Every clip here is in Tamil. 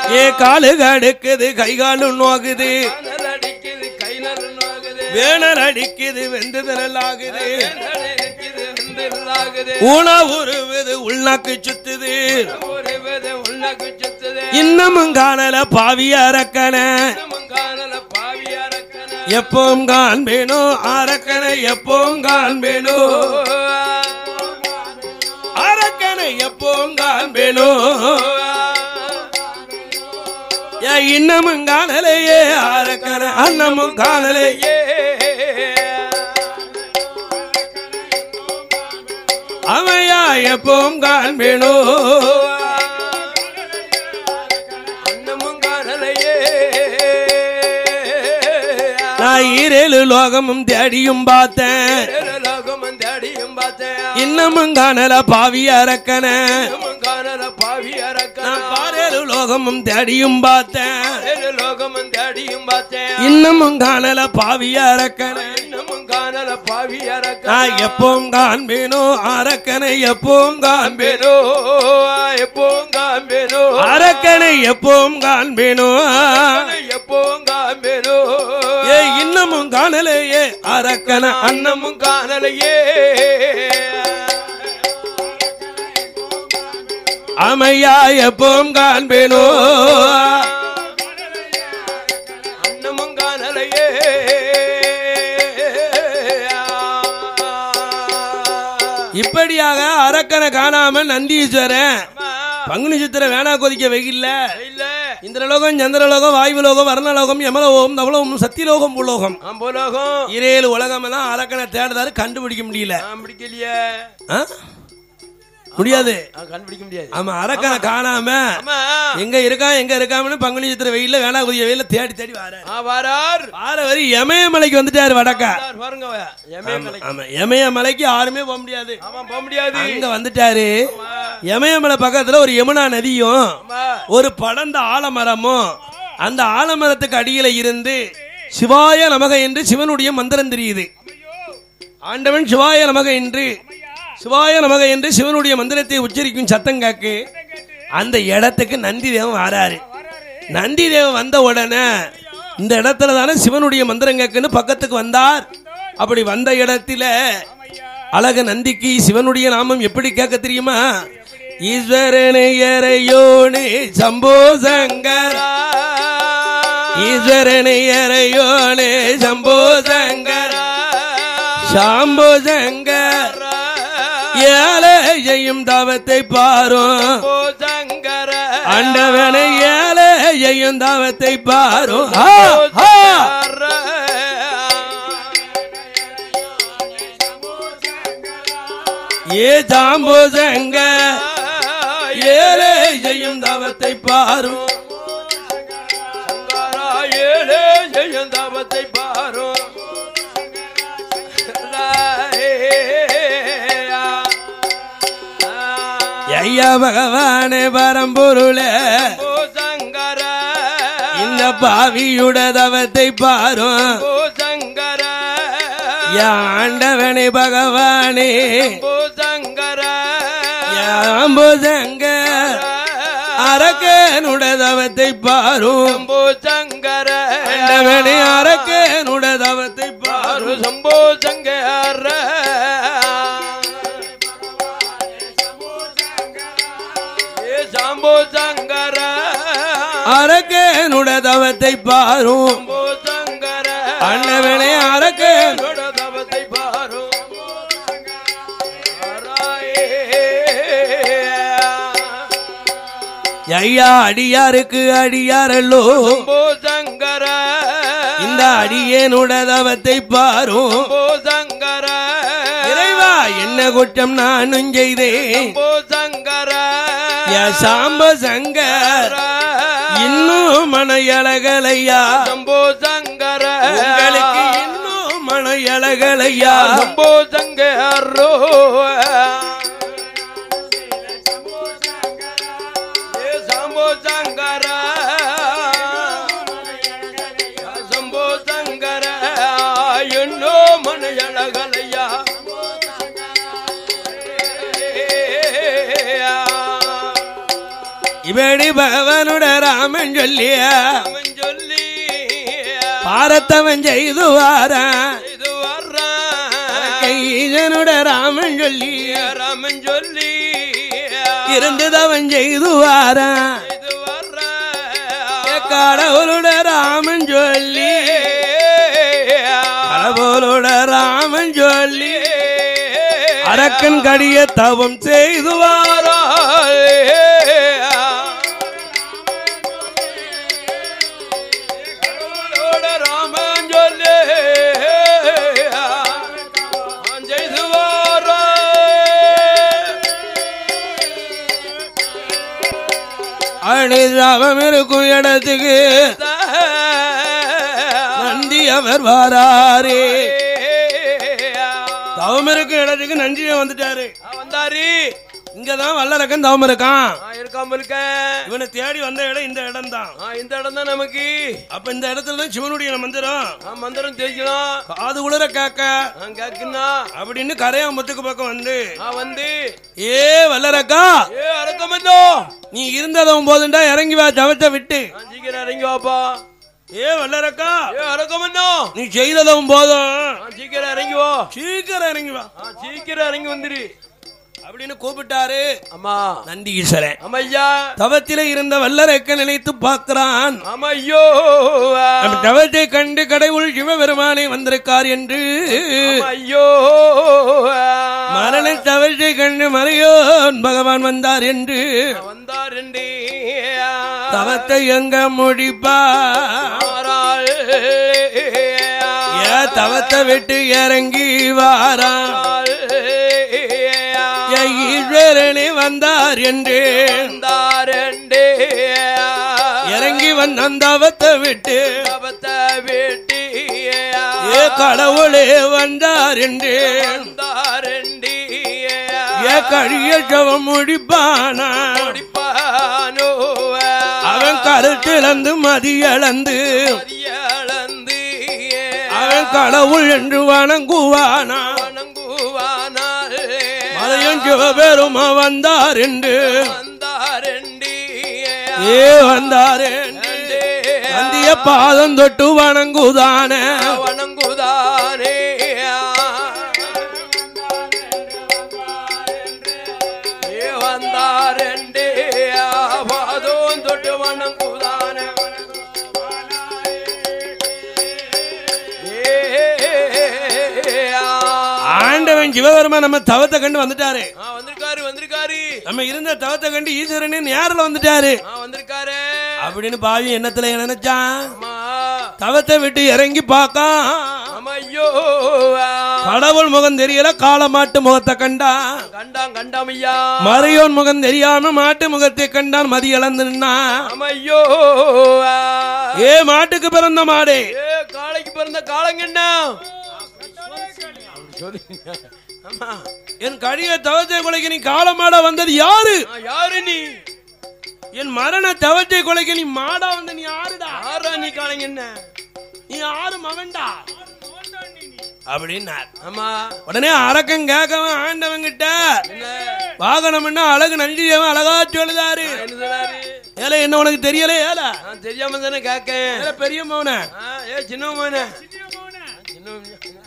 ஏ காலு கடுக்குது கை காலு நோகுது காணல் அடிக்குது கை நல் நோகுது வேணல் அடிக்குது வெந்து திரளாகுது வேனல் அடிக்குது வெந்திரலாகுது ஊனா உருவுது உள்நாக்கு சுத்துது ஒரு வித உள்ள சுத்துது இன்னமும் காணல பாவி அரக்கன இன்னமும் காணல பாவி அரக்கன எப்பவும் காண்பேனோ அரக்கனை எப்பவும் காண்பேனோ அரக்கனை எப்பவும் காண்பேனோ ஏ இன்னமும் காணலையே அரக்கனை அன்னமும் காணலையே அவையா எப்பவும் காண்பேனோ அன்னமும் காணலையே நான் ஈரேழு லோகமும் தேடியும் பார்த்தேன் லோகமும் தேடியும் பார்த்தேன் இன்னமும் காணல பாவி அரக்கன இன்னமும் காணல பாவி அரக்கன நான் பாரேழு லோகமும் தேடியும் பார்த்தேன் லோகமும் தேடியும் பார்த்தேன் இன்னமும் காணல பாவி அரக்கன இன்னமும் காணல பாவி அரக்கன நான் எப்பவும் காண்பேனோ அரக்கனை எப்பவும் காண்பேனோ காண்பேனோ எப்பவும் காண்பேனோ அரக்கனை எப்பவும் காண்பேனோ எப்பவும் காண்பேனோ ஏ இன்னமும் காணலையே அரக்கன அன்னம் அன்னமும் காணலையே அமையா எப்பவும் காண்பேனோ அன்னமும் காணலையே இப்படியாக அரக்கனை காணாம நந்தீஸ்வரன் அம்மா, பங்குனி சித்திர வேணா கொதிக்க வெயில்ல இல்ல இந்திரலோகம் சந்திரலோகம் வாயுலோகம் வர்ணலோகம் யமலோகம் தவலோகம் சத்தியலோகம் பூலோகம் அம்புலோகம் இரேழு உலகம் எல்லாம் அரக்கனை தேடுதாரு கண்டுபிடிக்க முடியல நான் பிடிக்கலையே ஆ? முடியாது ஆ, கண்டுபிடிக்க முடியாது ஆமா அரக்கனை காணாம அம்மா எங்க இருக்கான் எங்க இருக்காமனு பங்குனி சித்திர வெயில்ல வேணா கொதிக்க வெயில்ல தேடி தேடி வர ஆ, வாரார் வார வரி எமயமலைக்கு வந்துட்டாரு வடக்கா வாரார், பாருங்க அவ. எமயமலை. ஆமா எமயமலைக்கு யாருமே போக முடியாது ஆமா போக முடியாது அங்க வந்துட்டாரு எமயமலை பக்கத்துல ஒரு யமுனா நதியும் அம்மா, ஒரு படர்ந்த ஆலமரமும் அந்த ஆலமரத்துக்கு அடியில இருந்து சிவாய நமக என்று சிவனுடைய மந்திரம் தெரியுது ஆண்டவன் சிவாய நமக என்று சிவாய நமக என்று சிவனுடைய மந்திரத்தை உச்சரிக்கும் சத்தம் கேக்கு அந்த இடத்துக்கு நந்தி தேவன் வராரு நந்தி தேவன் வந்த உடனே இந்த இடத்துல தானே சிவனுடைய மந்திரம் கேக்குன்னு பக்கத்துக்கு வந்தார் அப்படி வந்த இடத்துல அழக நந்திக்கு சிவனுடைய நாமம் எப்படி கேட்க தெரியுமா ஈஸ்வரனே எறையோனே சம்போ சங்கர ஈஸ்வரனே எறையோனே சம்போ சங்கர சாம்போ சங்கர் ஏழை செய்யும் தவத்தை பாரும் ஓ சங்கர ஆண்டவனை ஏழை செய்யும் தவத்தை பாரும் ஆ, ஆ. ஏ சாம்போ சங்கர் ஏழை செய்யும் தவத்தை பாரும் சங்கரா ஏழே செய்யும் தவத்தை பாரும் ஐயா பகவானே பரம்பொருளே ஓ சங்கர இந்த பாவியுட தவத்தை பாரும் ஓ சங்கர ஆண்டவனே பகவானே ஓ சங்கர யாம்புதங்க அரக்கனுட தவத்தை பாரும் சம்போ சங்கர ஆண்டவனே அரக்கனுட தவத்தை பாரும் ஆறு சம்போ சங்கர ஏ சம்போ சங்கர அரக்கனுட தவத்தை பாரும் சம்போ சங்கர ஆண்டவனே அரக்கன் தவத்தை பாரும் ஐயா அடியாருக்கு அடியாரல்லோ சம்போ சங்கர இந்த அடியேனுட தவத்தை பாரும் சம்போ சங்கர இறைவா என்ன குற்றம் நானும் செய்தேன் சம்போ சங்கர யா சாம்ப சங்கர் இன்னும் மனையழகலையா சம்போ சங்கர உங்களுக்கு இன்னும் மனையழகலையா சம்போ சங்கரோ ஏ சம்போ சங்கர சம்போ சங்கர என்னோ மனையழகலையா இவ கைவேடி பகவனுட ராமன் சொல்லிய அவன் சொல்லி பாரத்தவன் செய்து வாரான் இது வர்றான் கைதனுட ராமன் சொல்லி ராமன் சொல்லி இருந்ததவன் செய்து வாரான் இது வர்றான் கடவுளுட ராமன் சொல்லி கடவுளுட ராமன் சொல்லி அரக்கன் கடிய தவம் செய்து வாரா ராமன் சொல்லி செய்து வாரா அணி தவம் இருக்கும் இடத்துக்கு நந்தி அவர் வாராரே தவம் இருக்கும் இடத்துக்கு நந்தியை வந்துட்டாரு வந்தாரி இங்கதான் வல்லரக்கன் தவம் இருக்கான் இருக்காம இருக்க இவனை தேடி வந்த இடம் இந்த இடம் தான் ஆ, இந்த இடம் தான் நமக்கு அப்ப இந்த இடத்துல தான் சிவனுடைய மந்திரம் ஆ, மந்திரம் தெரிஞ்சிடும் காது குளிர கேட்க கேக்குன்னா அப்படின்னு கரையாம்பத்துக்கு பக்கம் வந்து ஆ, வந்து ஏ வல்லரக்கா ஏ அடக்கமல்லோ நீ இருந்ததும் போதுண்டா இறங்கி வா தவத்தை விட்டு சீக்கிரம் இறங்கி வாப்பா ஏ வல்லரக்கா ஏ அடக்கமன்னோ நீ செய்ததும் போதும் சீக்கிரம் இறங்கி வா சீக்கிரம் இறங்கி வா ஆ, சீக்கிரம் இறங்கி வந்துரு அப்படின்னு கூப்பிட்டாரு அம்மா நந்தி ஈஸ்வரன் ஆமா ஐயா தவத்திலே இருந்த வல்லரக்க நினைத்து பார்க்கிறான் ஆமா ஐயோ அந்த தவத்தை கண்டு கடவுள் சிவபெருமானே வந்திருக்கார் என்று ஆமா ஐயோ மரண தவத்தை கண்டு மறையோன் பகவான் வந்தார் என்று வந்தாருண்டி தவத்தை எங்க முடிப்பா ஏ தவத்தை விட்டு இறங்கி வாரான் ஏ ஈஸ்வரனே வந்தார் என்று வந்தாரண்டே இறங்கி வந்த அந்த தவத்தை விட்டு தபத்தை வெட்டி ஏ கடவுளே வந்தார் என்று வந்தாரண்டி ஏ கழிய சவம் முடிப்பானா படிப்பானோ அவன் கருத்திழந்து மதியளந்து மதியளந்து அவன் கடவுள் என்று வணங்குவானா வணங்குவானால் மலையன் சிவபெருமா வந்தார் என்று வந்தாரண்டி ஏ வந்தார் என்று நந்திய பாதம் தொட்டு வணங்குதான வணங்குதானே ஏ வந்தாரண்டே பாதம் தொட்டு வணங்குதானே ஆண்டவன் சிவபெருமா நம்ம தவத்தை கண்டு வந்துட்டாரு வந்திருக்காரு வந்திருக்காரு நம்ம இருந்த தவத்தை கண்டு ஈஸ்வரனே நேரில் வந்துட்டாரு ஆ, வந்திருக்காரு அப்படின்னு பாவி எண்ணத்துல நினைச்சான் அம்மா தவத்தை விட்டு இறங்கி பார்க்கான் அம்மா ஐயோ கடவுள் முகம் தெரியல காளமாட்டு முகத்தை கண்டான் கண்டாம் கண்டாம் ஐயா மறையோன் முகம் தெரியாம மாட்டு முகத்தை கண்டான் மதி இழந்து நின்னான் அம்மா ஐயோ ஏ மாட்டுக்கு பிறந்த மாடு ஏ காளைக்கு பிறந்த காலங்கண்ணா அம்மா என் கடிய தவத்தை கொலைக்கு நீ காளமாடா வந்தது யாரு ஆ, யாரு நீ என் மரண தவத்தை கொலைக்கு நீ மாடா வந்த நீ யாருடா யாரா நீ காளைங்கண்ணா நீ யாரு மகன்டா அப்படின்னார் அம்மா உடனே அரக்கன் கேட்கவன் ஆண்டவன் கிட்ட என்ன வாகனம்னா அழகு நன்றியவன் அழகா சொல்லுதாரு என்ன சொன்னாரு ஏல என்ன உனக்கு தெரியல ஏல நான் தெரியாம தானே கேக்கேன் ஏல பெரிய மவன ஆ, ஏ சின்ன மோனே சின்ன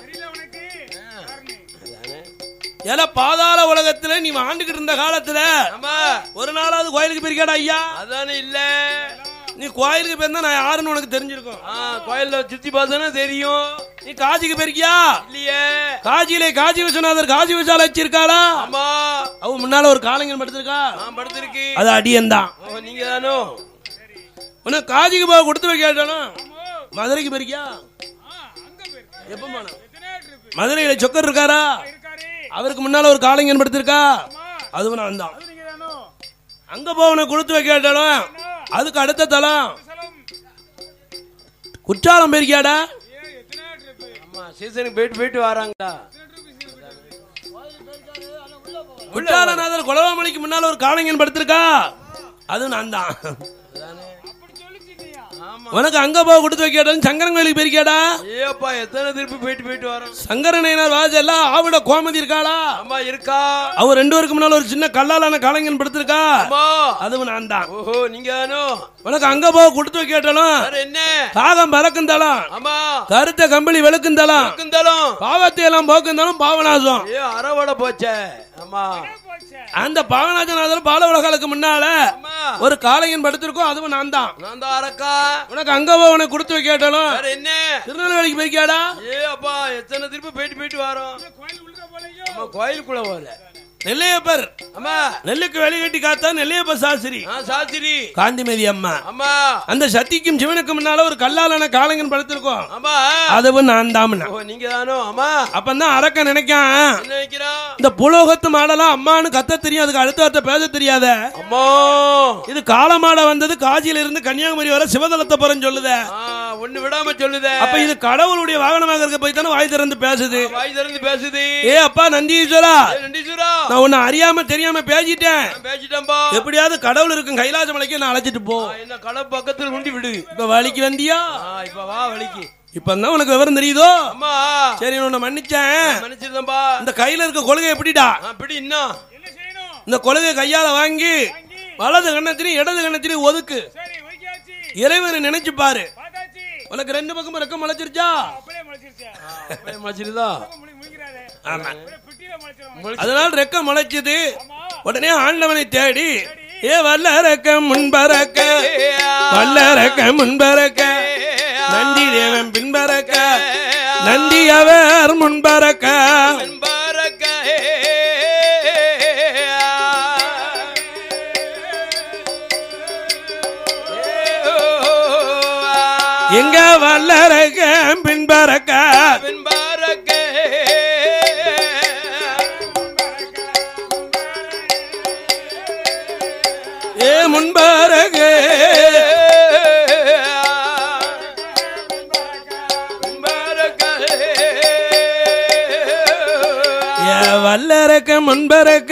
ஏல பாதாள உலகத்துல நீ ஆண்டுகிட்டு இருந்த காலத்துல ஆமா ஒரு நாளாவது கோயிலுக்கு போயிருக்காடா ஐயா அதானே இல்ல நீ கோயிலுக்கு போயிருந்தா நான் யாருன்னு உனக்கு தெரிஞ்சிருக்கும் ஆ கோயில்ல சுத்தி பார்த்தோன்னா தெரியும் நீ காசிக்கு போயிருக்கியா இல்லையே காஜியிலே காஜி விஸ்வநாதர் காஜி விசால வச்சிருக்காளா ஆமா அவ முன்னால ஒரு காலங்கன் படுத்திருக்கா நான் படுத்திருக்கு அது அடியன் தான் ஓ நீங்க தானோ உனக்கு காஜிக்கு போக கொடுத்து வைக்காட்டாலும் மதுரைக்கு போயிருக்கியா எப்ப போன மதுரையில சொக்கர் இருக்காரா அவருக்கு முன்னால ஒரு காலங்கன் படுத்திருக்கா அதுவும் நான் தான் அங்க போவன கொடுத்து வைக்காட்டாலும் அதுக்கு அடுத்த தலம் குற்றாலம் போயிருக்கியாடா ஆமா சீசனுக்கு போயிட்டு போயிட்டு வராங்களா குற்றாலநாதர் குலவாமணிக்கு முன்னால ஒரு காலங்கன் படுத்திருக்கா அதுவும் நான் தான் ஆமா உனக்கு அங்க போக கொடுத்து வைக்காட்டாலும் சங்கரன் கோயிலுக்கு போயிருக்கியாடா ஏப்பா எத்தனை திருப்பி போயிட்டு போயிட்டு வரோம் சங்கரனையனார் வாஜெல்லாம் ஆவிட கோமதி இருக்காளா ஆமா இருக்கா அவர் ரெண்டு பேருக்கு முன்னால ஒரு சின்ன கல்லாலான கலைஞன் படுத்திருக்கா ஆமா அதுவும் நான் தான் ஓஹோ நீங்க தானோ உனக்கு அங்க போக கொடுத்து வைக்காட்டாலும் வேற என்ன காகம் பறக்குந்தாலும் ஆமா கருத்த கம்பளி வெளுக்குந்தாலும் இருந்தாலும் பாவத்தை எல்லாம் போக்குந்தாலும் பாவநாசம் ஏ அறவோட போச்சே ஆமா அந்த பாவநாசநாதர் பால உலகாலுக்கு முன்னால ஆமா ஒரு காளையன் படுத்திருக்கோம் அதுவும் நான் தான் நான் தான் அறக்கா உனக்கு அங்க போக உனக்கு கொடுத்து வைக்காட்டாலும் வேற என்ன திருநெல்வேலிக்கு போயிருக்கியாடா ஏ அப்பா எத்தனை திருப்பி போயிட்டு போயிட்டு வரோம் ஆமா கோயிலுக்குள்ள போல நெல்லையப்பர் ஆமா நெல்லுக்கு வெளி கட்டி காத்தா நெல்லையப்ப சாஸ்திரி ஆ சாஸ்திரி காந்திமதி அம்மா ஆமா அந்த சத்திக்கும் சிவனுக்கு முன்னால ஒரு கல்லாலான காளையன் படுத்திருக்கோம் ஆமா அதுவும் நான் தாமனா ஓ நீங்க தானோ ஆமா அப்பந்தான் அரக்க நினைக்கான் என்ன நினைக்கிறான் இந்த புலோகத்து மாடெல்லாம் அம்மான்னு கத்த தெரியும் அதுக்கு அடுத்த வார்த்தை பேச தெரியாத அம்மா இது காலமாட வந்தது காஞ்சியில இருந்து கன்னியாகுமரி வர சிவதலத்தை போறேன்னு சொல்லுத ஆ, ஒண்ணு விடாம சொல்லுதே அப்ப இது கடவுளுடைய வாகனமாக இருக்க போய் தானே வாய் திறந்து பேசுது வாய் திறந்து பேசுது ஏ அப்பா நந்தீஸ்வரா ஏ, நண்டீஸ்வரா நான் உன்னை அறியாம தெரியாம பேசிட்டேன் நான் பேசிட்டேன்பா எப்படியாவது கடவுள் இருக்கும் கைலாச மலைக்கு நான் அழைச்சிட்டு போ ஆ, என்ன கடை பக்கத்துல உண்டி விடு இப்ப வலிக்கு வந்தியா ஆ, இப்ப வா வலிக்கு இப்ப தான் உனக்கு விவரம் தெரியுதோ அம்மா சரி நான் உன்னை மன்னிச்சேன் மன்னிச்சிருந்தம்பா இந்த கையில இருக்க கொள்கை எப்படிடா அப்படி இன்னும் இந்த கொள்கையை கையால வாங்கி வலது கண்ணத்திலையும் இடது கண்ணத்திலையும் ஒதுக்கு இறைவனை நினைச்சு பாரு உனக்கு ரெண்டு பக்கமும் ரெக்கம் முளைச்சிருச்சா அப்படியே மச்சிருதா ஆமா அதனால ரெக்கம் முளைச்சது உடனே ஆண்டவனை தேடி ஏ வல்ல ரெக்கம் முன்பறக்க வல்ல ரெக்கம் முன்பறக்க நந்தி தேவன் பின்பறக்க நந்தி அவர் முன்பறக்க என்பாரக்க எங்க வல்ல ரெக்கம் பின்பறக்க என்பாரக்க ஏ முன்பறக்க ஏ வல்ல ரெக்கம் முன்பறக்க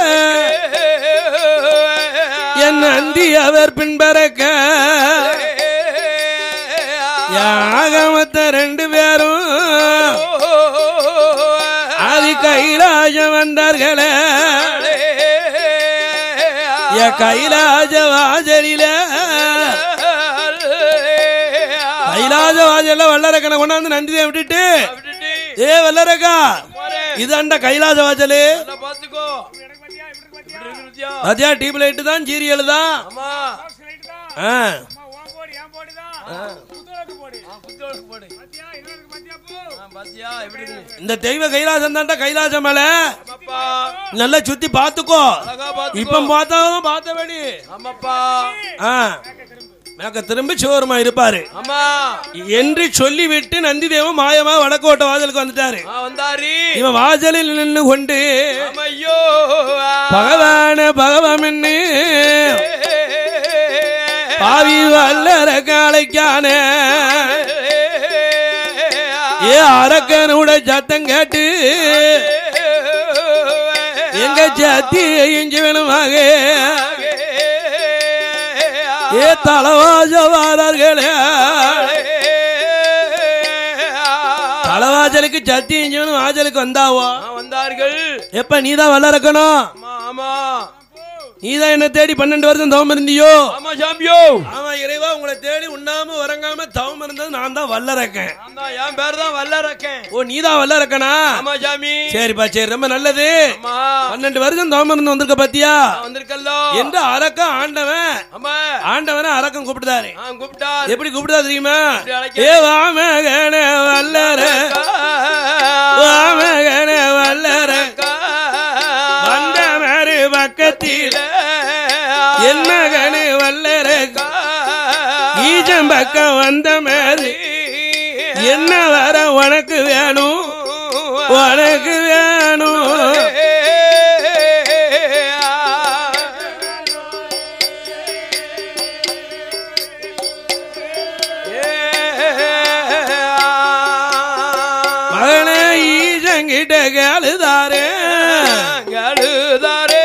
என் நந்தி அவர் பின்பறக்க யாகமத்த ரெண்டு பேரும் ஆதி கைலாசம் வந்தார்களே ஏ கைலாச வாசலில கைலாச வாசல்ல வல்லரக்கனை கொண்டாந்து நந்தியை விட்டுட்டு ஏ வல்லரக்கா இதாண்டா கைலாச வாசலு பாத்துக்கோ அதே டியூப் லைட் தான் சீரியல் தான் ஆமா ஆ. புத்தோளுக்கு போடு ஆ, பாத்தியா எப்படி இருக்கு இந்த தெய்வ கைலாசம் தாண்டா கைலாசம் மேல ஆமாப்பா நல்லா சுத்தி பாத்துக்கோ அழகா பாத்துக்கோ இப்ப பார்த்தாலும் பார்த்தபடி ஆமாப்பா ஆ மேக்க திரும்பி சிவருமா இருப்பாரு ஆமா என்று சொல்லிவிட்டு நந்திதேவன் மாயமா வடக்கோட்டை வாசலுக்கு வந்துட்டாரு ஆ, வந்தாரி இவன் வாசலில் நின்று கொண்டு ஐயோ பகவான பகவமென்னு பாவி வல்லர காலைக்கான ஏ அரக்கனோட சத்தம் கேட்டு எங்க சத்தி இஞ்சிவனுமாக ஏ தலவாசவாளர்களே தலவாசலுக்கு சத்தி இஞ்சிவனும் வாசலுக்கு வந்தாவோ வந்தார்கள் எப்ப நீதான் வல்லறக்கணும் ஆமா ஆமா நீதான் என்ன தேடி பன்னெண்டு வருஷம் தவம் இருந்தியோ ஆமா சாமியோ ஆமா இறைவா உங்களை தேடி உண்ணாம உறங்காம தவம் இருந்தது நான் தான் வல்லறக்கேன் நான் தான் என் பேர் தான் வல்லரக்கேன் ஓ நீதான் வல்லறக்கனா ஆமா சாமி சரிப்பா சரி ரொம்ப நல்லது ஆமா பன்னெண்டு வருஷம் தவம் இருந்து வந்திருக்க பாத்தியா நான் வந்திருக்கல்லோ என்று அரக்கம் ஆண்டவன் ஆமா ஆண்டவனை அரக்கம் கூப்பிடுதாரு ஆ கூப்பிட்டார் எப்படி கூப்பிடுதா தெரியுமா எப்படி அழைக்க- ஏ வாமகன வல்லர வாமகன வல்லர வந்த மறு பக்கத்தில் என்ன கணு வல்லர ஈஜம் பக்கம் வந்த மாதிரி என்ன வர உனக்கு வேணும் உனக்கு வேணும் மகனே ஈஜங்கிட்ட கேளுதாரே கழுதாரே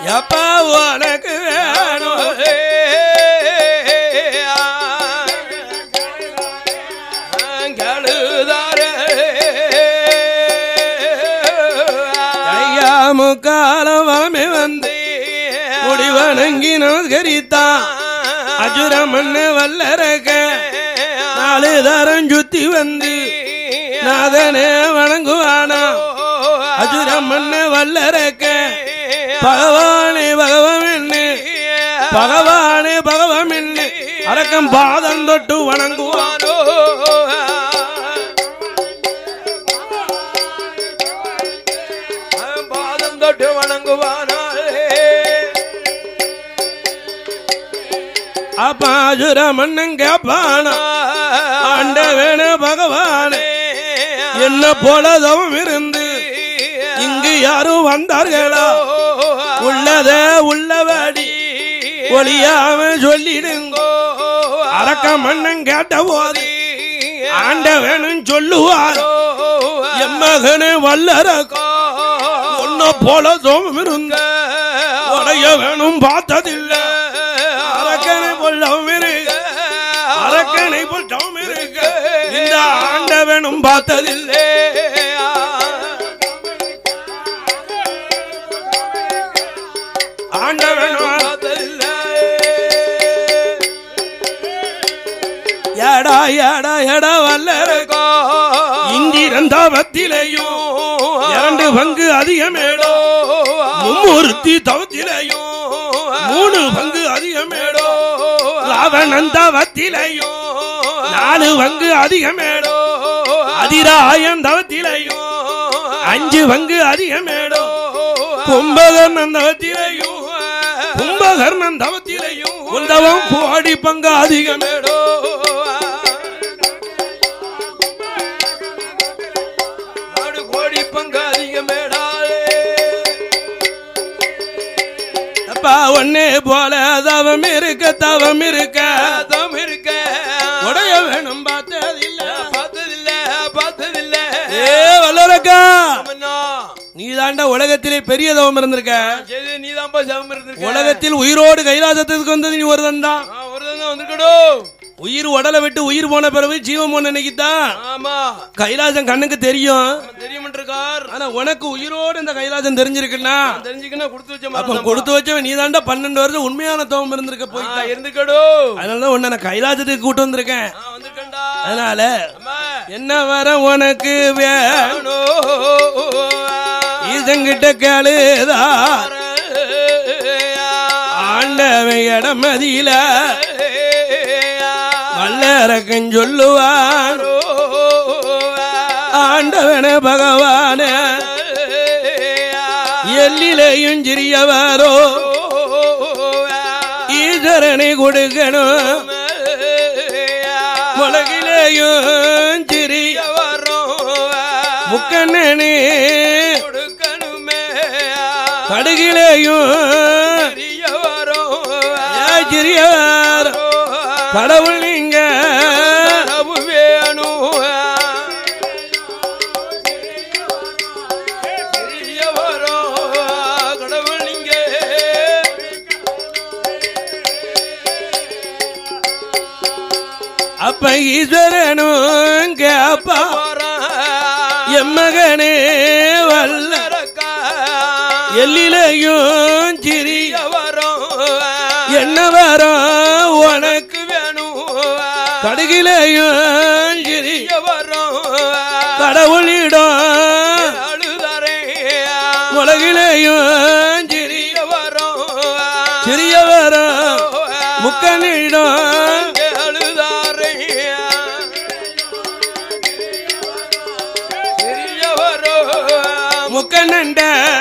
எப்பா உனக்கு வேணும் ஐயா முக்காலம் வாமே வந்து முடி வணங்கி நமஸ்கரித்தான் அஜுர மண்ணு வல்லரக நாலு தரம் சுத்தி வந்து நாதனே வணங்குவானா அஜுர மண்ணு வல்லரக்க பகவானே பகவான் பகவானே பகவான் அரக்கம் பாதம் தொட்டு வணங்குவான் பாதம் தொட்டு வணங்குவானாலே அப்ப அஜுர மண்ணன் கேப்பானா ஆண்டவேன பகவானே என்ன போல தவம் இருந்து இங்கு யாரும் வந்தார்களா உள்ளதே உள்ளபடி ஒளியாம சொல்லிடுங்க அரக்க மன்னன் கேட்ட போது ஆண்டவனும் சொல்லுவார் எம்மகனே வல்லரக்கா உன்ன போல தோமம் இருந்த உடைய வேணும் பார்த்ததில்ல அரக்கனை போல் இருக்க அரக்கனை போல் தவம் இருக்க இந்த ஆண்டவனும் பார்த்ததில்லை ஆண்டவனும் ஏடா ஏடா ஏடா வல்லரக்கா இந்திரன் தாபத்திலேயும் இரண்டு பங்கு அதிகமேடோ மும்மூர்த்தி தவத்திலேயும் மூணு பங்கு அதிகமேடோ ராவணன் தவத்திலேயும் நாலு பங்கு அதிகமேடோ அதிராயன் தவத்திலேயும் அஞ்சு பங்கு அதிகமேடோ கும்பகர்ணன் தவத்திலேயும் கும்பகர்ணன் தவத்திலேயும் உந்தவம் கோடி பங்கு அதிகமேடோ நாடு கோடி பங்கு அதிகமேடாலே அப்பா ஒன்னே போல தவம் இருக்க தவம் இருக்க தம் இருக்க உடைய வேணும் பார்த்ததில்ல பார்த்ததில்ல பார்த்ததில்ல ஏ வல்லரக்கா ஆமண்ணா. நீ தாண்டா உலகத்திலே பெரிய தவம் இருந்திருக்க சரி நீதான்ப்பா சவம் இருந்திருக்க உலகத்தில் உயிரோடு கைலாசத்துக்கு வந்தது நீ ஒருவன் தான் ஆ, ஒருத்தன் தான் வந்திருக்கணும் உயிர் உடலை விட்டு உயிர் போன பிறகு ஜீவன் போன நினைக்கித்தான் ஆமா கைலாசம் கண்ணுக்கு தெரியும் தெரியுமன்றிருக்கார் ஆனா உனக்கு உயிரோடு இந்த கைலாசம் தெரிஞ்சிருக்குன்னா தெரிஞ்சுக்கணும் கொடுத்து வச்ச அப்ப மரம் கொடுத்து வச்சவன் நீ தாண்டா பன்னெண்டு வருஷம் உண்மையான தவம் இருந்திருக்க போய் இருந்துக்கடும் அதனாலதான் உன்னை நான் கைலாசத்துக்கு கூட்டு வந்திருக்கேன் வந்திருக்கண்டா அதனால அம்மா என்ன வர உனக்கு வேணும் இதங்கிட்ட கேளுதா ஆண்டவன் இடமதியில வல்லரக்கன் சொல்லுவான் ஆண்டவன பகவான எல்லிலையும் சிறியவாரோ ஈஸ்வரனை கொடுக்கணும் உலகிலேயும் சிறிய முக்கண்ணனே கடுகிலேயும் ஏன் சிறியவார் கடவுள் நீங்க கடவுள் நீங்க அப்ப ஈஸ்வரனும் கேப்பா எம்மகனே வல்ல எல்லிலையும் சிறிய என்ன வரும் உனக்கு கடுகிலையும் சிறிய கடவுளிடம் உலகிலேயும் சிறிய சிறிய வரும் முக்கனிடம் முக்கண்ணண்ட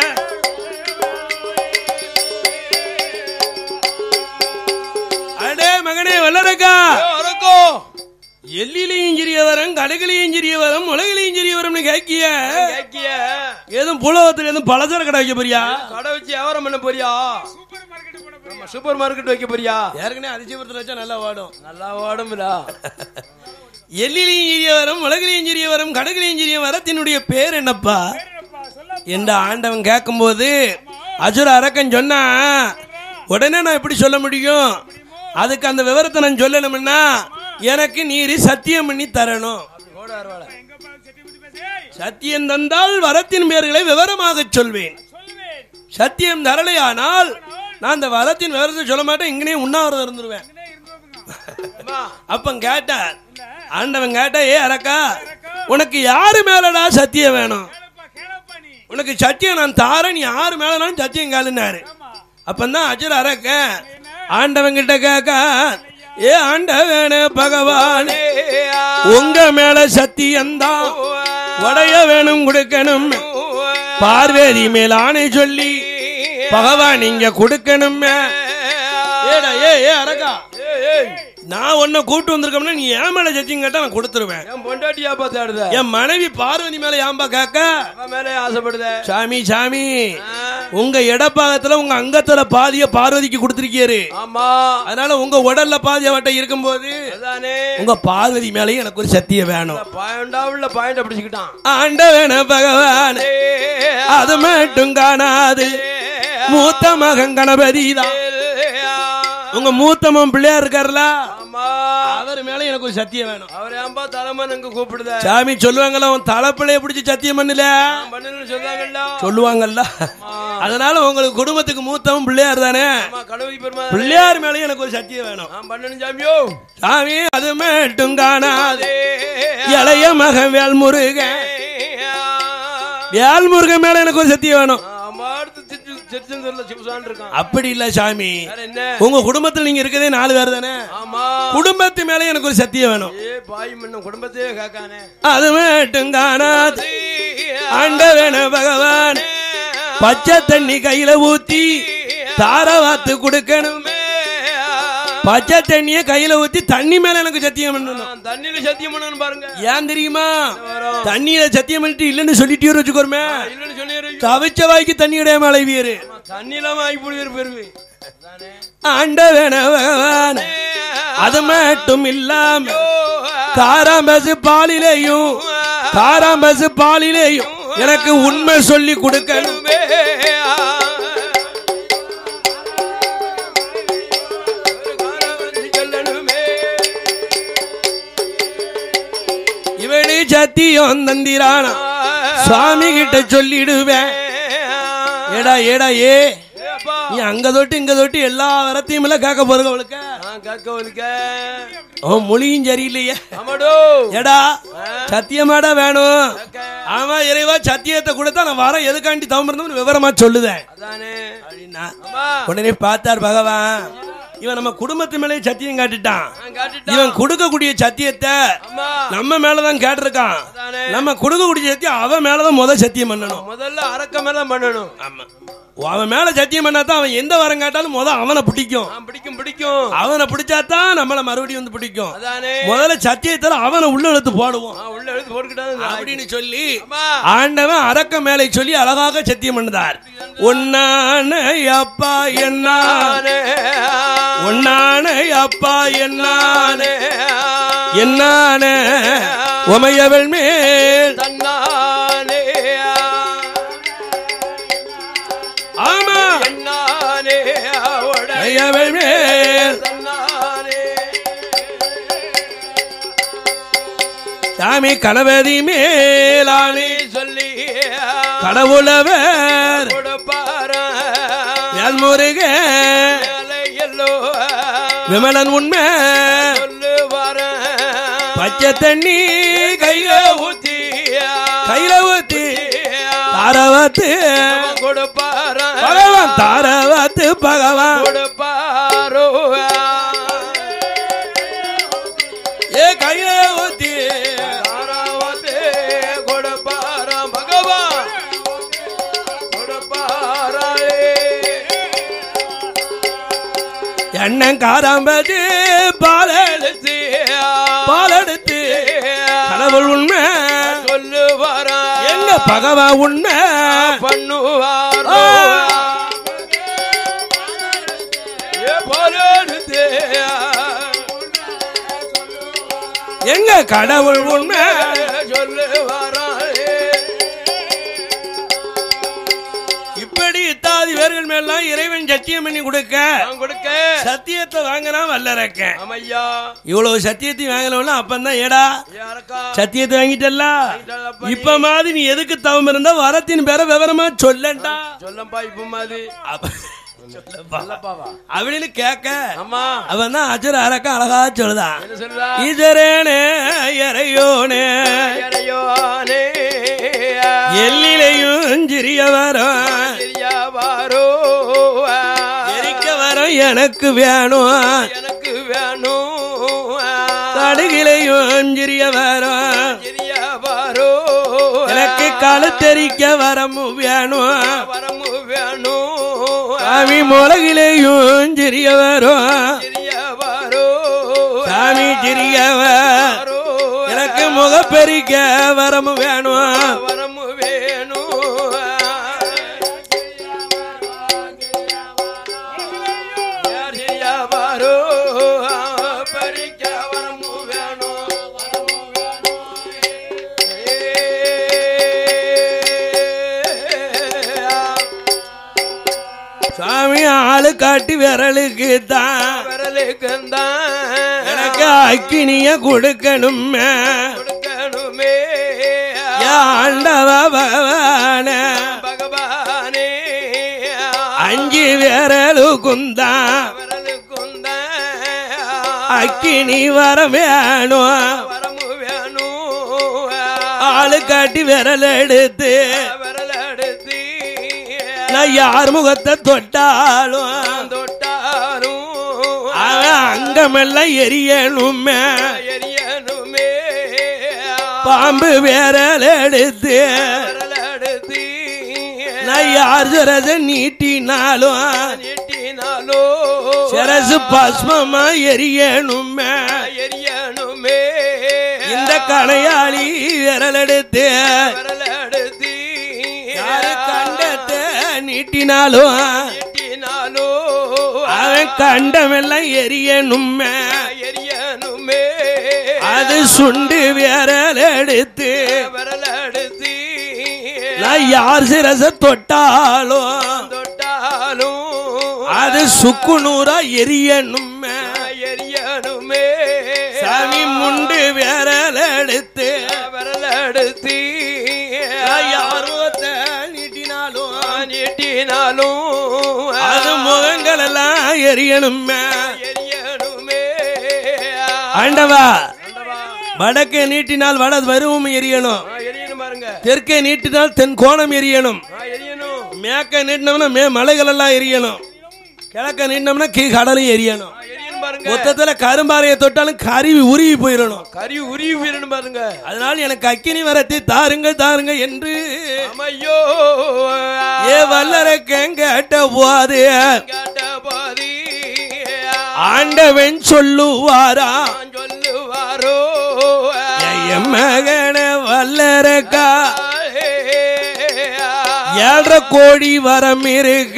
அடே மகனே வல்லரக்கா எல்லிலையும் சிறிய வரம் கடுகிலையும் சிறிய வரம் உலகிலையும் சிறிய வரம்னு கேக்கிய ஏதும் புலவத்துல எதுவும் பலசர கடை வைக்க போறியா கடை வச்சு வியாபாரம் பண்ண போறியா ஆமா, சூப்பர் மார்க்கெட் வைக்க போறியா ஏற்கனவே அதிசயபுரத்துல வச்சா நல்லா வாடும் நல்லா ஓடும்டா எல்லிலையும் சிறிய வரம் உலகிலையும் சிறிய வரம் கடுகிலையும் சிறிய வரத்தினுடைய பேர் என்னப்பா என்ற ஆண்டவன் கேட்கும்போது அசுர அரக்கன் சொன்னா உடனே நான் எப்படி சொல்ல முடியும் அதுக்கு அந்த விவரத்தை நான் சொல்லணும்னா எனக்கு நீர் சத்தியம் பண்ணி தரணும் ஓட அருவாளை சத்தியம் தந்தால் வரத்தின் பேர்களை விவரமாக சொல்வேன் சத்தியம் தரலையானால் நான் அந்த வரத்தின் விவரத்தை சொல்ல மாட்டேன் இங்கனே உண்ணாவிரதம் இருந்துருவேன் அம்மா அப்ப கேட்டார் ஆண்டவன் கேட்டா ஏ அரக்கா உனக்கு யாரு மேலடா சத்தியம் வேணும் உனக்கு சத்தியம் நான் தாரேன் நீ யாரு மேலனாலும் சத்தியம் காலுனாரு அப்பந்தான் அஜர் அரக்க ஆண்டவன் கிட்ட கேட்க ஏ ஆண்டவனே பகவானே உங்க மேல சத்தியம்தான் உடைய வேணும் கொடுக்கணும் பார்வேதி மேல் ஆணை சொல்லி பகவான் இங்க கொடுக்கணும் ஏடா ஏ ஏ அரக்கா நான் உன்னை கூப்பிட்டு வந்திருக்கோம்னா நீ என் மேல சத்தியம் கேட்டா நான் கொடுத்துருவேன் என் பொண்டாட்டியா பார்த்து ஆடுத என் மனைவி பார்வதி மேல ஏன்பா கேட்க அவன் மேலே ஆசைப்படுத சாமி சாமி உங்க இடப்பாகத்துல உங்க அங்கத்துல பாதிய பார்வதிக்கு கொடுத்திருக்கியாரு ஆமா அதனால உங்க உடல்ல பாதி அவட்ட இருக்கும்போது அதானே உங்க பார்வதி மேலயும் எனக்கு ஒரு சத்தியம் வேணும் பாயண்டா உள்ள பாயிண்ட் பிடிச்சுக்கிட்டான் ஆண்டவன பகவான் அது மட்டும் காணாது மூத்த மகன் கணபதி தான் உங்க மூத்த மகன் பிள்ளையார் இருக்காருல ஆமா அவர் மேல எனக்கு ஒரு சத்தியம் வேணும் அவர் ஏன்பா தலைமன் அங்க கூப்பிடுத சாமி சொல்லுவாங்கல்ல உன் தலைப்பிள்ளைய பிடிச்சி சத்தியம் பண்ணல பண்ணுன்னு சொன்னாங்கல்ல சொல்லுவாங்கல்ல அதனால உங்களுக்கு குடும்பத்துக்கு மூத்தவன் பிள்ளையார் தானே ஆமா கணவதி பெருமா பிள்ளையார் மேலயும் எனக்கு ஒரு சத்தியம் வேணும் நான் பண்ணணும் சாமியோ சாமி அது மட்டும் காணாது இளைய மகன் வேல்முருகன் வேல்முருகன் மேல எனக்கு ஒரு சத்தியம் வேணும் ஆமா அடுத்து திருச்சி திருச்செந்தூர்ல சிவசான் இருக்கான் அப்படி இல்ல சாமி வேற என்ன உங்க குடும்பத்துல நீங்க இருக்கதே நாலு பேர் தானே ஆமா குடும்பத்து மேல எனக்கு ஒரு சத்தியம் வேணும் ஏ பாய் மன்னம் குடும்பத்தையே காக்கானே அது மட்டும் காணாது ஆண்டவன பகவான் பச்சை தண்ணி கையில ஊத்தி தாரவாத்து கொடுக்கணும் பச்சை தண்ணிய கையில ஊத்தி தண்ணி மேல எனக்கு சத்தியம் பண்ணணும் தண்ணியில சத்தியம் பண்ணணும் பாருங்க ஏன் தெரியுமா வரும். தண்ணியில சத்தியம் பண்ணிட்டு இல்லன்னு சொல்லிட்டு வச்சுக்கோருமே இல்லன்னு சொல்லி தவிச்ச வாய்க்கு தண்ணியுடைய மழை வீரு தண்ணி இல்லாம ஆகி போடுவீர் பெருவி ஆண்டவன பகவான் அது மட்டும் இல்லாம காராம்பசு பாலிலேயும் காராம்பசு பாலிலேயும் எனக்கு உண்மை சொல்லி கொடுக்கணும் இவனு சத்தியம் தந்திரானா சுவாமி கிட்ட சொல்லிடுவேன் ஏடா ஏடா ஏ நீ அங்க தொட்டு இங்க தொட்டு எல்லா வரத்தையும் எல்லாம் கேட்க போறங்க அவளுக்கு அவன் மொழியும் சரியில்லையே ஆமாடோ ஏடா சத்தியமாடா வேணும் ஆமா இறைவா சத்தியத்தை கொடுத்தா நான் வரேன் எதுக்காண்டி தவம் விவரமா சொல்லுதேன் அதானே அப்படின்னா ஆமா உடனே பார்த்தார் பகவான் இவன் நம்ம குடும்பத்து மேலே சத்தியம் காட்டிட்டான் நான் காட்டிட்டேன் இவன் கொடுக்கக்கூடிய சத்தியத்தை ஆமா நம்ம மேலதான் கேட்டிருக்கான் அதானே நம்ம கொடுக்கக்கூடிய சத்தியம் அவன் மேலதான் முத சத்தியம் பண்ணணும் முதல்ல அரக்கம் எல்லாம் பண்ணணும் ஆமா அவன் மேல சத்தியம் பண்ணாதான் அவன் எந்த வரம் கேட்டாலும் முத அவனை பிடிக்கும் நான் பிடிக்கும் பிடிக்கும் அவனை பிடிச்சாதான் நம்மள மறுபடியும் வந்து பிடிக்கும் அதானே முதல்ல சத்தியத்துல அவனை உள்ள எடுத்து போடுவோம் நான் உள்ள எடுத்து போட்டுக்கிட்டான் அப்படின்னு சொல்லி அம்மா ஆண்டவன் அரக்க மேலே சொல்லி அழகாக சத்தியம் பண்ணுதார் உன்னான அப்பா என்னானே உன்னான அப்பா என்னானே என்னான உமையவள் மேல் தன்னானே ஆமா என்னானே உடைய உமையவள் மேல் தன்னானே சாமி கணபதி மேலானே சொல்லி கடவுளவர் கொடுப்பார வேல்முருக எல்லோ விமலன் உண்மை சொல்லுவார பச்சை தண்ணி கையில ஊத்தி கையில ஊத்தி தாரவாத்து கொடுப்பார பகவான் தாரவாத்து பகவான் கொடுப்பாரோ ஏ கையில ஊத்தி தாராவத்தே கொடுப்பார பகவான் கொடுப்பாரே எண்ணம் காராம்பது பாலெடுத்து பாலெடுத்து கடவுள் உண்மை சொல்லுவாரா எங்க பகவா உண்மை பண்ணுவாரோ ஆ. ஏ பாலெடுத்தே எங்க கடவுள் உண்மை சொல்லுவாரா இப்படி இத்தாதி அறுபது பேர்கள் மேலாம் இறைவன் சத்தியம் பண்ணி கொடுக்க நான் கொடுக்க சத்தியத்தை வாங்கினா வல்லறக்க ஆமையா இவ்வளவு சத்தியத்தையும் வாங்கலவனா அப்பந்தான் ஏடா யாரக்கா சத்தியத்தை வாங்கிட்டல்ல இப்ப மாதிரி நீ எதுக்கு தவம் இருந்தா வரத்தின் பேர விவரமா சொல்லண்டா சொல்லப்பா இப்ப மாதிரி அப்ப- சொல்லப்பா. சொல்லப்பாவா அப்படின்னு கேட்க ஆமா அவன் தான் அஜர அரக்க அழகா சொல்லுதான் என்ன சொல்றா ஈஸ்வரனே இறையோனே இறையோனே எல்லிலையும் சிறிய வரும் சரியா வாரோ எரிக்க வரும் எனக்கு வேணும் எனக்கு வேணும் கடுகிலையும் சிறிய வரும் சரியா வாரோ எனக்கு கழுத்தெரிக்க வரமும் வேணும் வரமு வேணும் சாமி முலகிலையும் சிறிய வரும் சரியா வாரோ சாமி சிறியவ வாரோ எனக்கு முகப்பெரிக்க வரமும் வேணும் வரமு வேணும் யார் சரியா வாரோ பறிக்க வரமு வேணும் சாமி ஆளு காட்டி விரலுக்கு தான் விரலுக்குந்தான் எனக்கு அக்கினிய கொடுக்கணும் கொடுக்கணுமே ஆண்டவ பகவான பகவானே அஞ்சு விரலுக்கும் தான் விரலுக்குந்தான் அக்கினி வர வேணும் வரமு வேணும் ஆளு காட்டி விரல் எடுத்து விரல் எடுத்து நான் யார் முகத்தை தொட்டாலும் தொட்டாலும் அவன் அங்கமெல்லாம் எரியணும் எரியணுமே பாம்பு விரல் எடுத்து விரல் எடுத்து நான் யார் சிரச நீட்டினாலும் நீட்டினாலோ சிரசு பஸ்மமா எரியணும் எரியணுமே இந்த கணையாளி விரல் எடுத்து விரல் எடுத்து யாரு கண்டத்தை நீட்டினாலும் நீட்டினாலோ அவன் கண்டமெல்லாம் எரியணும் எரியணுமே அது சுண்டு விரல் எடுத்து விரல் எடுத்து நான் யார் சிரச தொட்டாலும் தொட்டாலும் அது சுக்கு நூறா எரியணும் எரியணுமே சாமி முண்டு விரல் எடுத்து விரல் எடுத்து நான் யார் முகத்தை நீட்டினாலும் நீட்டினாலும் அது முகங்கள் எல்லாம் எரியணும் எரியணுமே ஆண்டவா வடக்கே நீட்டினால் வட வருவம் எரியணும் ஆ, எரியணும் பாருங்க தெற்கே நீட்டினால் தென் கோணம் எரியணும் ஆ, எரியணும் மேற்க நீட்டினோம்னா மே மலைகள் எல்லாம் எரியணும் கிழக்க நீட்டினோம்னா கீ கடலும் எரியணும் ஆ, எரியணும் பாருங்க மொத்தத்துல கரும்பாறையை தொட்டாலும் கருவி உருகி போயிடணும் கறி உருவி போயிடணும் பாருங்க அதனால எனக்கு அக்கினி வரத்தை தாருங்க தாருங்க என்று அமையோ ஏ வல்லரக்கன் கேட்ட போது கேட்ட பாதி ஆண்டவன் சொல்லுவாரா நான் சொல்லுவாரோ என் மகன வல்லரக்கா ஏழரை கோடி வரம் இருக்க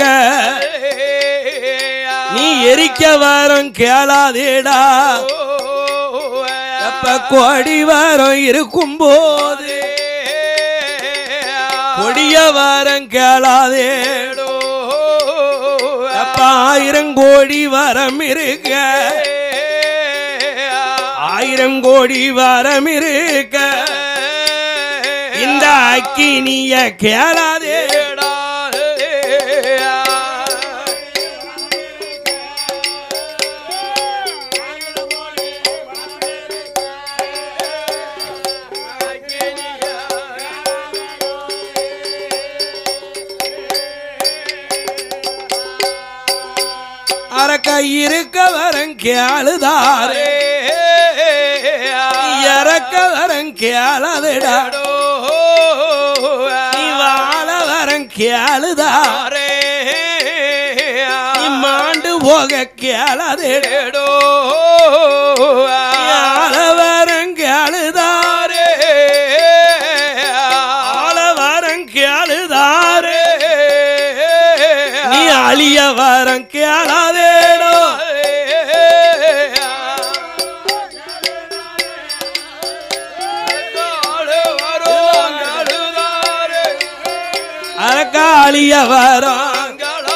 நீ எரிக்க வரம் கேளாதேடா எப்ப கோடி வரம் இருக்கும் போது கொடிய வரம் கேளாதே எப்ப ஆயிரம் கோடி வரம் இருக்க ஆயிரம் கோடி வரம் இருக்க இந்த அக்கினிய கேளாதே அரக்க இருக்க வரம் கேளுதாரே இறக்க வரம் கேளாதேடா நீ வாழ வரம் கேளுதா நீ மாண்டு போக கேளாதேடா ஆள வரம் கேளுதாரே ஆள வரம் கேளுதாரே நீ அழிய வரம் கேளாதேடோ அரக்க அழிய வரம்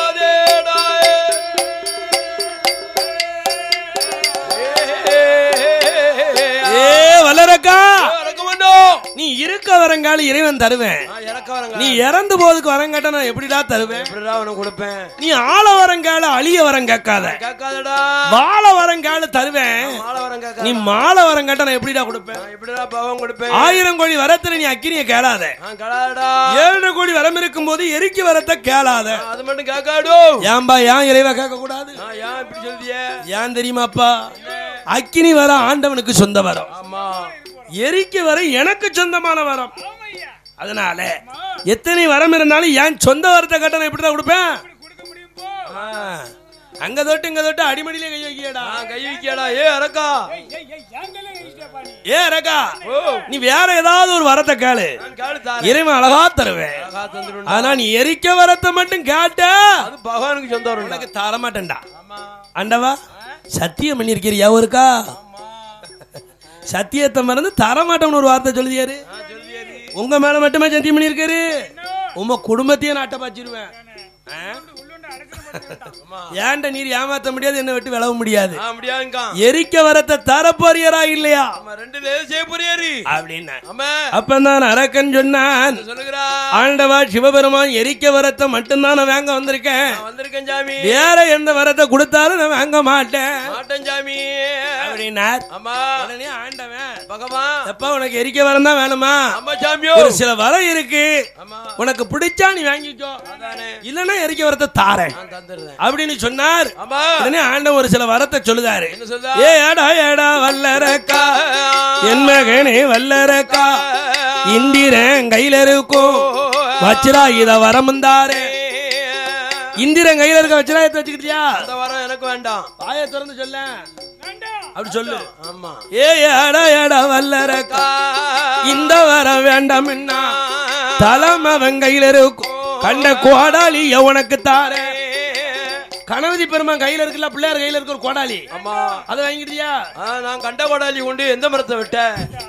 இருக்க வரங்கால இறைவன் தருவேன் நான் இறக்க வரங்க நீ இறந்து போதுக்கு வரம் கேட்டா நான் எப்படிடா தருவேன் எப்படிடா உனக்கு கொடுப்பேன் நீ ஆள வரங்கால அழிய வரம் கேட்காத கேட்காதடா வாழ வரங்கால தருவேன் மாலை வரம் கேட்காத நீ மாலை வரம் கேட்டா நான் எப்படிடா கொடுப்பேன் நான் எப்படிடா பாவம் கொடுப்பேன் ஆயிரம் கோடி வரத்துல நீ அக்கினிய கேளாத நான் கடாடா ஏழரை கோடி வரம் இருக்கும் போது எரிக்கி வரத்தை கேளாத அது மட்டும் கேட்காடோ ஏன்பா ஏன் இறைவா கேட்க கூடாது நான் ஏன் இப்படி சொல்றியே ஏன் தெரியுமாப்பா அக்கினி வர ஆண்டவனுக்கு சொந்த வரம் ஆமா எரிக்க வர எனக்கு சொந்தமான வரம் அதனால எத்தனை வரம் இருந்தாலும் ஏன் சொந்த வரத்தை கட்ட நான் எப்படிதான் கொடுப்பேன் ஆ, அங்க தொட்டு இங்க தொட்டு அடிமடியிலே கை வைக்கியடா நான் கை வைக்கடா ஏ அரக்கா ஏ ரகா ஓ நீ வேற ஏதாவது ஒரு வரத்தை கேளு நான் கேளு தாரேன் இறைவன் அழகா தருவேன் அழகா தந்துடும் ஆனா நீ எரிக்க வரத்தை மட்டும் கேட்ட அது பகவானுக்கு சொந்தம் வரும் உனக்கு தர மாட்டேன்டா ஆமா ஆண்டவா சத்தியம் பண்ணிருக்கிறியா ஒருக்கா சத்தியத்தை மறந்து தர மாட்டோம்னு ஒரு வார்த்தை சொல்லுதியாரு நான் சொல்றியே நீ. உங்க மேல மட்டுமே சத்தியம் பண்ணிருக்காரு உங்க குடும்பத்தையே நாட்ட பாச்சிருவேன் ஆமா ஏன்டா நீர் ஏமாத்த முடியாது என்ன விட்டு விளவ முடியாது ஆ முடியாதுங்கா எரிக்க வரத்தை தரப்போறியரா இல்லையா ஆமா ரெண்டு பேரும் செய்ய போறியாரு அப்படின்னு ஆமா அப்பந்தான் அரக்கன் சொன்னான் சொல்லுகிறா ஆண்டவா சிவபெருமான் எரிக்க வரத்தை மட்டும்தான் நான் வாங்க வந்திருக்கேன் நான் வந்திருக்கேன் சாமி வேற எந்த வரத்தை கொடுத்தாலும் நான் வாங்க மாட்டேன் மாட்டேன் சாமி அப்படின்னார் ஆமா உடனே ஆண்டவன் பகவான் எப்ப உனக்கு எரிக்க வரம் தான் வேணுமா ஆமா சாமியோ ஒரு சில வரம் இருக்கு ஆமா உனக்கு பிடிச்சா நீ வாங்கிக்கோ அதானே இல்லன்னா எரிக்க வரத்தை தாரேன் நான் தந்துடுறேன் அப்படின்னு சொன்னார் ஆமா உடனே ஆண்டவன் ஒரு சில வரத்தை சொல்லுதாரு என்ன சொல்றா ஏ ஏடா ஏடா வல்லரக்கா என் மகனே வல்லரக்கா இந்திரன் கையில இருக்கும் வச்சிரா இத வரமுந்தாரே இந்திரன் கையில இருக்க வச்சிராயத்தை வச்சுக்கிட்டியா அந்த வரம் எனக்கு வேண்டாம் வாயை திறந்து சொல்ல அப்படி சொல்லு ஆமா ஏ ஏடா ஏடா வல்லரக்கா இந்த வர வேண்டாம் தலம் அவன் கையில இருக்கும் கண்ட கோடாலி உனக்கு தாரே கணபதி பெருமான் கையில இருக்குல்ல பிள்ளையார் கையில இருக்க ஒரு கோடாலி ஆமா அதை வாங்கிட்டியா ஆ, நான் கண்ட கோடாலி கொண்டு எந்த மரத்தை விட்ட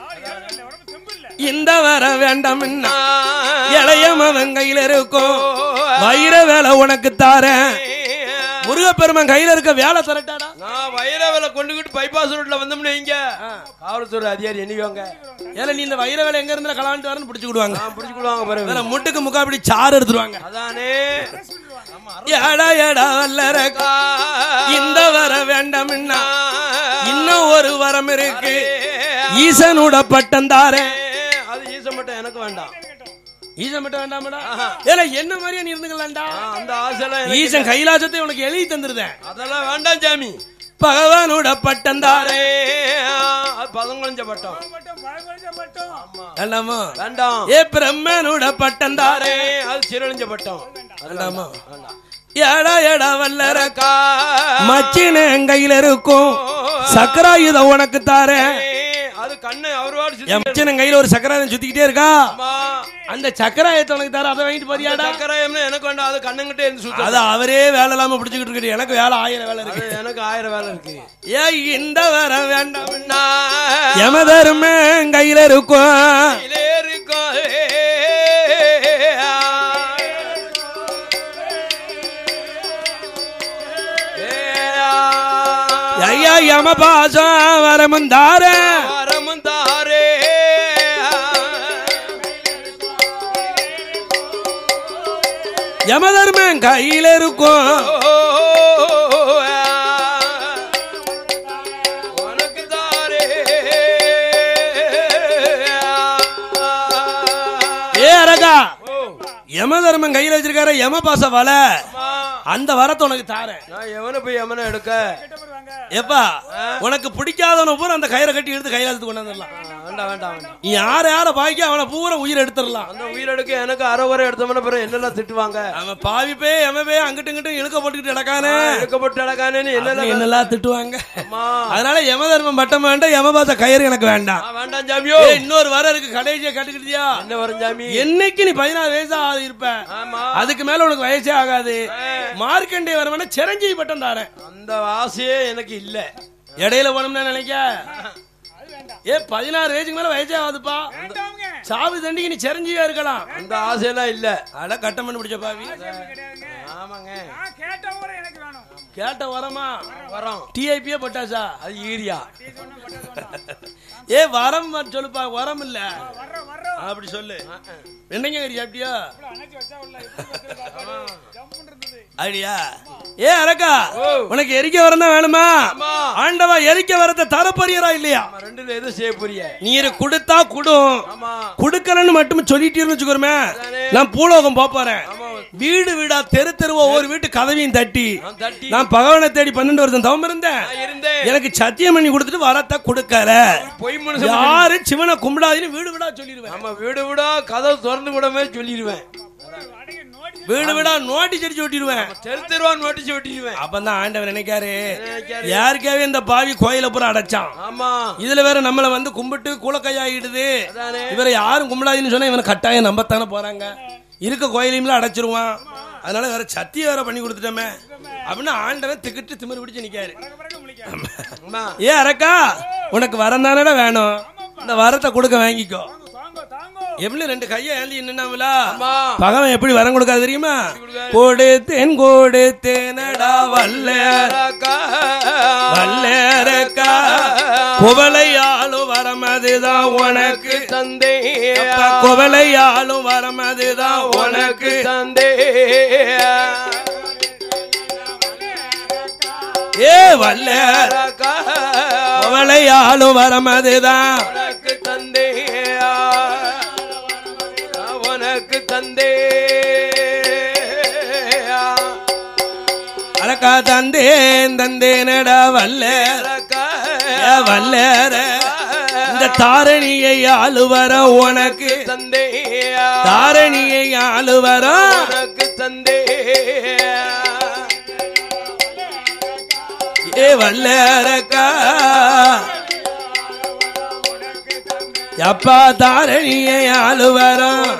இந்த வர வேண்டாம் இளையம் அவன் கையில இருக்கும் வைர வேலை உனக்கு தாரேன் முருகப்பெருமான் கையில இருக்க வேலை தரட்டாடா நான் வைரவலை கொண்டுகிட்டு பைபாஸ் ரோட்ல வந்தோம்னு இங்க காவல்துறை அதிகாரி எண்ணிக்கோங்க ஏல நீ இந்த வைர வேலை எங்க இருந்து கலாண்டு வரன்னு பிடிச்சு விடுவாங்க நான் பிடிச்சுக்கிடுவாங்க பிறகு வேற முட்டுக்கு முக்காப்படி சாறு எடுத்துருவாங்க அதானே ஏடா ஏடா வல்லரக்கா இந்த வர வேண்டாம் இன்னும் ஒரு வரம் இருக்கு ஈசனோட பட்டம் தாரேன் அது ஈச மட்டும் எனக்கு வேண்டாம் ஈசன் மட்டும் வேண்டாமடா ஏல என்ன மாதிரியே நீ இருந்துக்கலாம்டா ஆ, அந்த ஆசைலாம் எனக்கு- ஈசன் கைலாசத்தை உனக்கு எழுதி தந்துருதேன் அதெல்லாம் வேண்டாம் சாமி பகவானோட பட்டம் தாரே அது பதங்குழஞ்ச பட்டம் வேண்டாமா வேண்டாம் ஏ பிரம்மனோட பட்டம் தாரே அது சீரழிஞ்ச பட்டம் அது வேண்டாமா வேண்டாம் ஏடா ஏடா வல்லரக்கா அக்கா மச்சின என் கையில இருக்கும் சக்கராயுத உனக்கு தாரேன் அது கண்ணு அவரோட என் மச்சின கையில ஒரு சக்கராயுதம் சுத்திக்கிட்டே இருக்கா சுத்தமா அந்த சக்கராயத்தை உனக்கு தர அதை வாங்கிட்டு போறியாடா சக்கராயம்னு எனக்கு வேண்டாம் அது கண்ணுங்கிட்டே இருந்து சுத்தம் அது அவரே வேலை இல்லாம பிடிச்சுக்கிட்டு இருக்கு எனக்கு வேலை ஆயிரம் வேலை இருக்கு அது எனக்கு ஆயிரம் வேலை இருக்கு ஏ இந்த வர வேண்டாம் நான் யமதர்ம கையில இருக்கும் கையிலே இருக்கோம். ஐயா யம பாசம் வரமும் தாரேன் வரமும் தாரே யமதர்மன் கையில இருக்கும் உனக்கு தாரே ஏ அரகா ஓ, யமதர்மன் கையில வச்சிருக்காரு யம பாச வலை அம்மா, அந்த வரத்தை உனக்கு தாரேன் நான் எவனை போய் எவனை எடுக்க எப்பா உனக்கு பிடிக்காதவன பூரா அந்த கயிறை கட்டி எடுத்து கைலாசத்துக்கு கொண்டாந்துடலாம் வேண்டாம் வேண்டாம் வேண்டாம் நீ யார யார பாய்க்க அவனை பூரா உயிர் எடுத்துடலாம் அந்த உயிரெடுக்க எனக்கு அரை வரை எடுத்தோம்னா பிறகு என்னெல்லாம் திட்டுவாங்க அவன் பாவி பே எம பே அங்கிட்டு இங்கிட்டு இழுக்க போட்டுக்கிட்டு கிடக்கானே எடுக்கப்பட்டு அடக்கானேன்னு என்னெல்லாம் என்னெல்லாம் திட்டுவாங்க அம்மா அதனால யமதர்மன் பட்டம் வேண்டாம் யமபாச கயிறு எனக்கு வேண்டாம் ஆ, வேண்டாம் சாமியோ ஏய், இன்னொரு வர இருக்கு கடைசியா கட்டுக்கிட்டியா என்ன வரும் சாமி என்னைக்கு நீ பதினாறு வயசு ஆகுது இருப்ப ஆமா அதுக்கு மேல உனக்கு வயசே ஆகாது மார்க்கண்டே வரவன சிரஞ்சீவி பட்டம் தாரேன் அந்த ஆசையே எனக்கு இல்ல இடையில போனோம்னா நினைக்க ஏ பதினாறு வயசுக்கு மேல வயசே ஆகுதுப்பா சாவு தண்டிக்கு நீ சிரஞ்சீவியா இருக்கலாம் அந்த ஆசையெல்லாம் இல்ல அட கட்டம் பண்ணி பிடிச்ச பாவி கிடையாதுங்க ஆமாங்க நான் கேட்ட ஊரை எனக்கு வேணும் கேட்ட வரமா வரோம் டிஐபியே பட்டாசா அது ஈரியா ஏ வரம் வ- சொல்லுப்பா வரம் இல்ல வர்ற வர்ற அப்படி சொல்லு என்னங்க கறி சாப்பிட்டியா அணைச்சி வச்சா உள்ள எப்படி வச்சது சாப்பாடு ஜம்முன்னு இருந்தது அப்படியா ஏ அரக்கா ஓ. உனக்கு எரிக்க வரம் தான் வேணுமா ஆமா. ஆண்டவா எரிக்க வரத்தை தரப்பரியரா இல்லையா நம்ம ரெண்டுல எதுவும் செய்ய போறிய நீர் கொடுத்தா குடும் ஆமா குடுக்கலன்னு மட்டும் சொல்லிட்டீர்னு வச்சுக்கோமே அதானே. நான் பூலோகம் போப் போறேன் ஆமா வீடு வீடா தெரு தெருவா ஒவ்வொரு வீட்டு கதவையும் தட்டி நான் தட்டி நான் பகவானை தேடி பன்னெண்டு வருஷம் தவம் இருந்தேன் நான் இருந்தேன் எனக்கு சத்தியம் பண்ணி கொடுத்துட்டு வரத்தை கொடுக்கல பொய் மனுஷன் யாரு சிவனை கும்பிடாதுன்னு வீடு வீடா சொல்லிடுவேன் நம்ம வீடு விடா கதவு திறந்து விடவே சொல்லிடுவேன் அடங்கி நோடி வீடு வீடா நோட்டீஸ் அடிச்சு ஒட்டிடுவேன் தெரு தெருவான் நோட்டீஸ் ஒட்டிடுவேன் அப்பதான் ஆண்டவர் நினைக்காரு நினைக்காரு. யாருக்காவே இந்த பாவி கோயில பூரா அடைச்சான் ஆமா இதுல வேற நம்மள வந்து கும்பிட்டு கூலக்கையாயிடுது அதானே இவரை யாரும் கும்பிடாதுன்னு சொன்னா இவனை கட்டாயம் நம்பத்தானே போறாங்க இருக்க கோயிலையும் அடைச்சிருவான் அதனால வேற சத்திய வேற பண்ணி கொடுத்துட்டோமே அப்படின்னு ஆண்டவன் திக்கிட்டு திமிரு பிடிச்சு நிக்காரு பிறகு பிறகு முழிக்க அம்மா ஏ அரக்கா உனக்கு வரம் தானடா வேணும் இந்த வரத்தை கொடுக்க வாங்கிக்கோ தாங்கோ தாங்கோ எப்படி ரெண்டு கையை ஏந்தி நின்னாமல அம்மா பகவன் எப்படி வரம் கொடுக்காது தெரியுமா கொடுத்தேன் கொடுத்தேனடா வல்லேர அக்கா. வல்லேரக்கா குவளையாலும் வரம் அதுதான் உனக்கு தந்தே குவளையாலும் வரம் அதுதான் உனக்கு உனக்கு தந்தே ஏ வல்லேர அக்கா. குவளையாலும் வரம் அதுதான் உனக்கு தந்தே உனக்கு தந்தே அழகா தந்தேன் தந்தேனடா வல்லேர அக்கா. ஏ வல்லேர இந்த தாரணியை ஆளுவர உனக்கு தந்தே தாரணியை ஆளுவர உனக்கு தந்தே ஏ வல்லரக்கா அப்பா தாரணியை ஆளுவரம்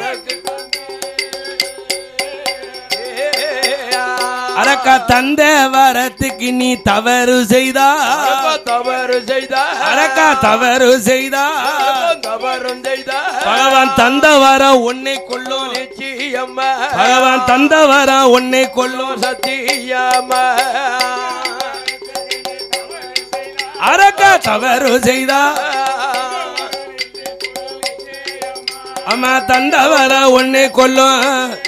அரக்கா தந்த வரத்துக்கு நீ தவறு செய்தா அப்பா தவறு செய்தா அரக்கா தவறு செய்தா தவறும் செய்தா பகவான் தந்த வர உன்னை கொல்லும் நிச்சயம்மா பகவான் தந்த வர உன்னை கொல்லும் சத்தியம்மா அரக்கா தவறு செய்தா அம்மா தந்த வர உன்னை கொல்லும்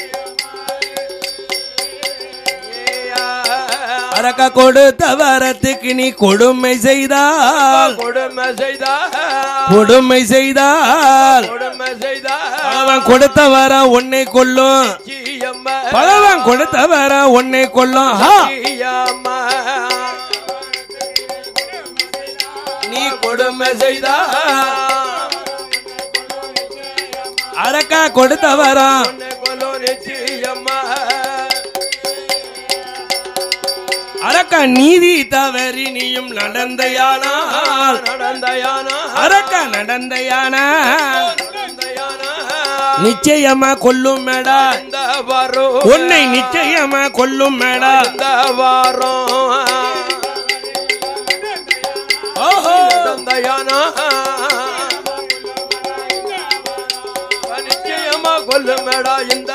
அரக்கா கொடுத்த வரத்துக்கு நீ கொடுமை செய்தால் கொடுமை செய்தா கொடுமை செய்தால் கொடுமை செய்தா பகவான் கொடுத்த வர உன்னை கொல்லும் நிச்சயம்மா பகவான் கொடுத்த வர உன்னை கொல்லும் ஹா! சத்தியம்மா நீ கொடுமை செய்தா அரக்கா கொடுத்த வரம் உன்னை கொல்லும் நிச்சயம்மா அரக்கா நீதி தவறி நீயும் நடந்தையானால் நடந்தயானா அரக்கா நடந்தையானா நடந்தயானா நிச்சயமா கொல்லும் மேடா இந்த வரும் உன்னை நிச்சயமா கொல்லும் மேடா இந்த வாரம் ஓஹோ நடந்தயானா நிச்சயமா கொல்லும் மேடா இந்த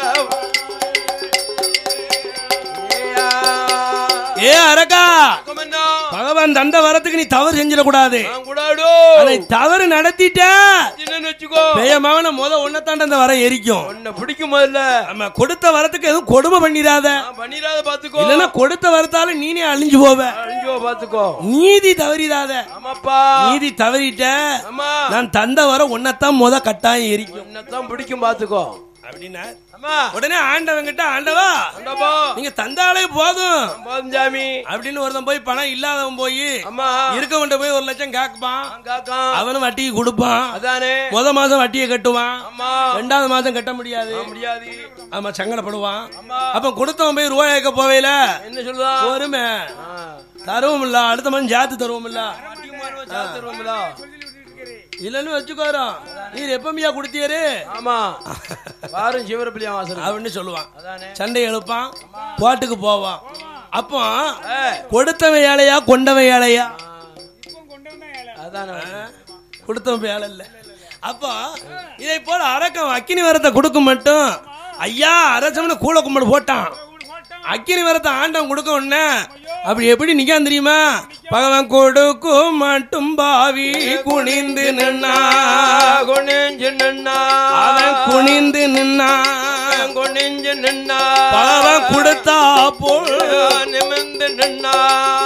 ஏ அரக்கா குமண்ணா, பகவான் தந்த வரத்துக்கு நீ தவறு செஞ்சிடக்கூடாது நான் கூடாடோ அதை தவறு நடத்திட்ட சின்னன்னு வச்சுக்கோ பெயமாவன முத உன்னத்தாண்ட அந்த வரம் எரிக்கும் உன்னை பிடிக்கும் முதல்ல நம்ம கொடுத்த வரத்துக்கு எதுவும் கொடுமை பண்ணிடாத நான் பண்ணிடாத பாத்துக்கோ இல்லன்னா கொடுத்த வரத்தால நீனே அழிஞ்சு போவ அழிஞ்சோ பாத்துக்கோ நீதி தவறிடாத ஆமாப்பா நீதி தவறிட்ட ஆமா நான் தந்த வர உன்னத்தான் முத கட்டாயம் எரிக்கும் உன்னைத்தான் பிடிக்கும் பாத்துக்கோ அப்படின்னா ஆமா உடனே ஆண்டவன் கிட்ட ஆண்டவா அண்டப்பா நீங்க தந்தாலே போதும் போதும் சாமி அப்படின்னு ஒருத்தன் போய் பணம் இல்லாதவன் போய் அம்மா இருக்கவன்ட்ட போய் ஒரு லட்சம் கேட்பான் காக்கா அவனும் வட்டிக்கு கொடுப்பான் அதானே முத மாசம் வட்டியை கட்டுவான் அம்மா ரெண்டாவது மாசம் கட்ட முடியாது முடியாது ஆமா சங்கடப்படுவான் அம்மா அப்ப கொடுத்தவன் போய் ரூபாய் கேட்க போவேல என்ன சொல்லுதான் பொறுமை தருவோம் இல்ல அடுத்த மாதம் ஜாத்து தருவோம் இல்ல தருவோம்ல இல்லன்னு வச்சுக்கோறோம் நீர் எப்பமியா கொடுத்தியாரு ஆமா பாரும் சிவரப்பிள்ளையா வாசல் அப்படின்னு சொல்லுவான் அதானே சண்டை எழுப்பான் போட்டுக்கு போவான் அப்போ ஏ, கொடுத்தவன் ஏழையா கொண்டவன் ஏழையா இப்போ கொண்டு வந்தா ஏழை அதானே கொடுத்தவன் ஏழை இல்ல அப்போ இதை போல அரக்கம் அக்கினி வரத்தை கொடுக்க மட்டும் ஐயா அரசம்னு கூல கும்பிடு போட்டான் அக்கினி வரத்தை ஆண்டம் கொடுக்க உடனே அப்படி எப்படி நிக்கான் தெரியுமா பகவான் கொடுக்கும் மட்டும் பாவி குனிந்து நின்னா குனிஞ்சு நின்னா அவன் குனிந்து நின்னா குனிஞ்சு நின்னா பகவான் கொடுத்தா போல் நிமிந்து நின்னா